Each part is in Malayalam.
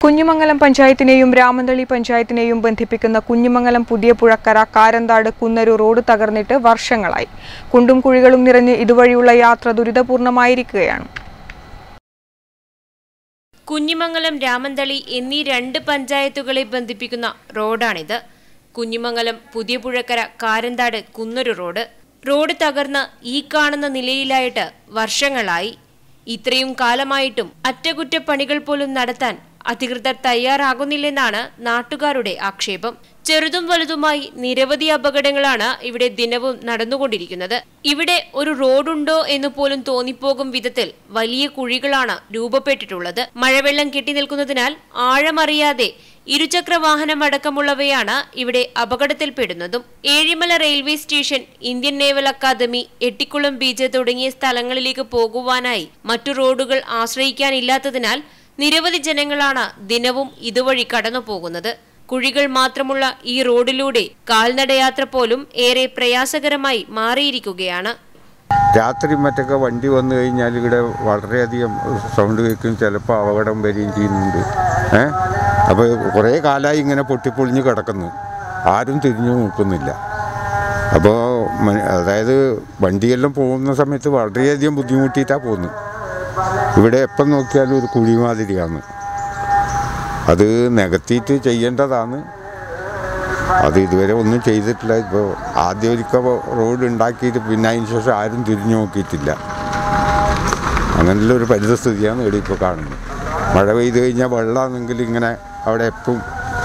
കുഞ്ഞിമംഗലം പഞ്ചായത്തിനെയും രാമന്തളി പഞ്ചായത്തിനെയും ബന്ധിപ്പിക്കുന്ന കുഞ്ഞിമംഗലം പുതിയ പുഴക്കര കാരന്താട് കുന്നരു റോഡ് തകർന്നിട്ട് വർഷങ്ങളായി കുണ്ടും കുഴികളും നിറഞ്ഞ് ഇതുവഴിയുള്ള യാത്ര ദുരിതപൂർണമായിരിക്കുകയാണ് കുഞ്ഞിമംഗലം രാമന്തളി എന്നീ രണ്ട് പഞ്ചായത്തുകളെ ബന്ധിപ്പിക്കുന്ന റോഡാണിത് കുഞ്ഞിമംഗലം പുതിയ പുഴക്കര കാരന്താട് കുന്നൊരു റോഡ് റോഡ് തകർന്ന് ഈ കാണുന്ന നിലയിലായിട്ട് വർഷങ്ങളായി ഇത്രയും കാലമായിട്ടും അറ്റകുറ്റപ്പണികൾ പോലും നടത്താൻ അധികൃതർ തയ്യാറാകുന്നില്ലെന്നാണ് നാട്ടുകാരുടെ ആക്ഷേപം ചെറുതും വലുതുമായി നിരവധി അപകടങ്ങളാണ് ഇവിടെ ദിനവും നടന്നുകൊണ്ടിരിക്കുന്നത് ഇവിടെ ഒരു റോഡുണ്ടോ എന്ന് പോലും തോന്നിപ്പോകും വിധത്തിൽ വലിയ കുഴികളാണ് രൂപപ്പെട്ടിട്ടുള്ളത് മഴവെള്ളം കെട്ടിനിൽക്കുന്നതിനാൽ ആഴമറിയാതെ ഇരുചക്ര വാഹനം അടക്കമുള്ളവയാണ് ഇവിടെ അപകടത്തിൽപ്പെടുന്നതും Ezhimala railway station Indian naval academy Ettikulam beach തുടങ്ങിയ സ്ഥലങ്ങളിലേക്ക് പോകുവാനായി മറ്റു റോഡുകൾ ആശ്രയിക്കാനില്ലാത്തതിനാൽ നിരവധി ജനങ്ങളാണ് ദിനവും ഇതുവഴി കടന്നു പോകുന്നത് കുഴികൾ മാത്രമുള്ള ഈ റോഡിലൂടെ കാൽനടയാത്ര പോലും ഏറെ പ്രയാസകരമായി മാറിയിരിക്കുകയാണ് രാത്രി മറ്റൊക്കെ വണ്ടി വന്നു കഴിഞ്ഞാൽ ഇവിടെ വളരെയധികം സൗണ്ട് കേൾക്കും ചിലപ്പോൾ അപകടം വരികയും ചെയ്യുന്നുണ്ട് ഏ അപ്പോൾ കുറേ കാലമായി ഇങ്ങനെ പൊട്ടിപ്പൊളിഞ്ഞ് കിടക്കുന്നു ആരും തിരിഞ്ഞു നോക്കുന്നില്ല അപ്പോൾ മ- അതായത് വണ്ടിയെല്ലാം പോകുന്ന സമയത്ത് വളരെയധികം ബുദ്ധിമുട്ടിയിട്ടാണ് പോകുന്നത് ഇവിടെ എപ്പം നോക്കിയാലും ഒരു കുഴി മാതിരിയാണ് അത് നികത്തിയിട്ട് ചെയ്യേണ്ടതാണ് അത് ഇതുവരെ ഒന്നും ചെയ്തിട്ടില്ല ഇപ്പോൾ ആദ്യം ഒരിക്കൽ റോഡ് ഉണ്ടാക്കിയിട്ട് പിന്നെ അതിന് ശേഷം ആരും തിരിഞ്ഞു നോക്കിയിട്ടില്ല അങ്ങനെയുള്ള ഒരു പരിതസ്ഥിതിയാണ് ഇവിടെ ഇപ്പോൾ കാണുന്നത് മഴ പെയ്ത് കഴിഞ്ഞാൽ വെള്ളമാണെങ്കിൽ ഇങ്ങനെ അവിടെ എപ്പം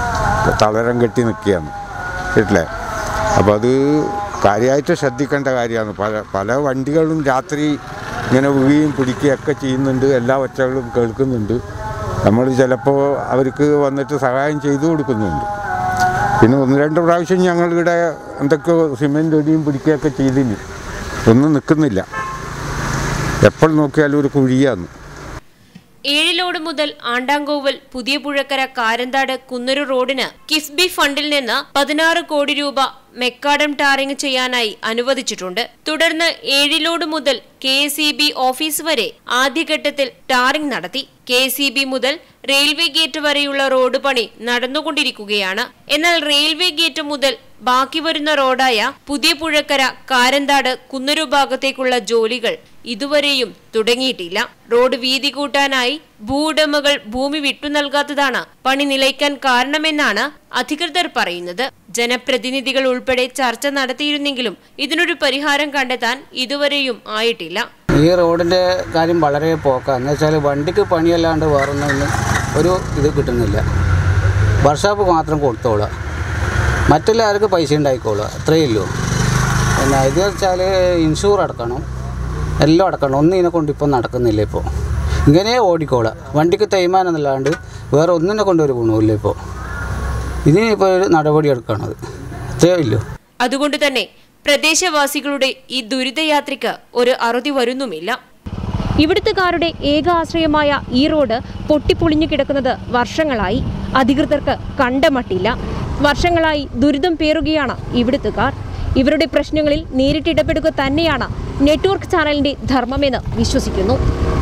തളരം കെട്ടി നിൽക്കുകയാണ് കേട്ടില്ലേ അപ്പോൾ അത് കാര്യമായിട്ട് ശ്രദ്ധിക്കേണ്ട കാര്യമാണ് പല പല വണ്ടികളും രാത്രി ഇങ്ങനെ വീഴുകയും പിടിക്കുകയൊക്കെ ചെയ്യുന്നുണ്ട് എല്ലാ ഒച്ചകളും കേൾക്കുന്നുണ്ട് നമ്മൾ ചിലപ്പോൾ അവർക്ക് വന്നിട്ട് സഹായം ചെയ്തു കൊടുക്കുന്നുണ്ട് പിന്നെ ഒന്ന് രണ്ട് പ്രാവശ്യം ഞങ്ങളിവിടെ എന്തൊക്കെയോ സിമെൻ്റ് ഒടിയും പിടിക്കുകയൊക്കെ ചെയ്തിന് ഒന്നും നിൽക്കുന്നില്ല എപ്പോൾ നോക്കിയാലും ഒരു കുഴിയാണ് ഏഴിലോട് മുതൽ ആണ്ടാങ്കോവൽ പുതിയ പുഴക്കര കാരന്താട് കുന്നൂരു റോഡിന് കിഫ്ബി ഫണ്ടിൽ നിന്ന് പതിനാറ് കോടി രൂപ മെക്കാഡം ടാറിംഗ് ചെയ്യാനായി അനുവദിച്ചിട്ടുണ്ട് തുടർന്ന് ഏഴിലോട് മുതൽ കെ ഓഫീസ് വരെ ആദ്യഘട്ടത്തിൽ ടാറിംഗ് നടത്തി കെ മുതൽ റെയിൽവേ ഗേറ്റ് വരെയുള്ള റോഡ് പണി നടന്നുകൊണ്ടിരിക്കുകയാണ് എന്നാൽ റെയിൽവേ ഗേറ്റ് മുതൽ ബാക്കി വരുന്ന റോഡായ പുതിയ പുഴക്കര കാരന്താട് കുന്നൂരു ഭാഗത്തേക്കുള്ള ജോലികൾ ഇതുവരെയും തുടങ്ങിയിട്ടില്ല റോഡ് വീതി കൂട്ടാനായി ഭൂവുടമകൾ ഭൂമി വിട്ടു നൽകാത്തതാണ് പണി നിലയ്ക്കാൻ കാരണമെന്നാണ് അധികൃതർ പറയുന്നത് ജനപ്രതിനിധികൾ ഉൾപ്പെടെ ചർച്ച നടത്തിയിരുന്നെങ്കിലും ഇതിനൊരു പരിഹാരം കണ്ടെത്താൻ ഇതുവരെയും ആയിട്ടില്ല ഈ റോഡിൻ്റെ കാര്യം വളരെ പോക്കാണ് എന്ന് വെച്ചാൽ വണ്ടിക്ക് പണിയല്ലാണ്ട് വേറൊന്നും ഒരു ഇത് കിട്ടുന്നില്ല വർഷാപ്പ് മാത്രം കൊടുത്തോളുക മറ്റുള്ളവർക്ക് പൈസ ഉണ്ടായിക്കോളുക അത്രയേ ഉള്ളൂ പിന്നെ ഇത് വെച്ചാൽ ഇൻഷൂർ അടക്കണം എല്ലാം അടക്കണം ഒന്നും ഇതിനെ കൊണ്ട് ഇപ്പം നടക്കുന്നില്ല ഇപ്പോൾ ഇങ്ങനെ ഓടിക്കോളുക വണ്ടിക്ക് തേയ്മാനം എന്നല്ലാണ്ട് വേറെ ഒന്നിനെ കൊണ്ട് ഒരു ഗുണമില്ല ഇപ്പോൾ ഇതിനിപ്പോൾ ഒരു നടപടി എടുക്കണത് അത്രയേ ഉള്ളൂ അതുകൊണ്ട് തന്നെ പ്രദേശവാസികളുടെ ഈ ദുരിതയാത്രയ്ക്ക് ഒരു അറുതി വരുന്നുമില്ല ഇവിടുത്തുകാരുടെ ഏക ആശ്രയമായ ഈ റോഡ് പൊട്ടിപ്പൊളിഞ്ഞു കിടക്കുന്നത് വർഷങ്ങളായി അധികൃതർക്ക് കണ്ടമട്ടില്ല വർഷങ്ങളായി ദുരിതം പേറുകയാണ് ഇവിടുത്തുകാർ ഇവരുടെ പ്രശ്നങ്ങളിൽ നേരിട്ട് ഇടപെടുക തന്നെയാണ് നെറ്റ്വർക്ക് ചാനലിന്റെ ധർമ്മമെന്ന് വിശ്വസിക്കുന്നു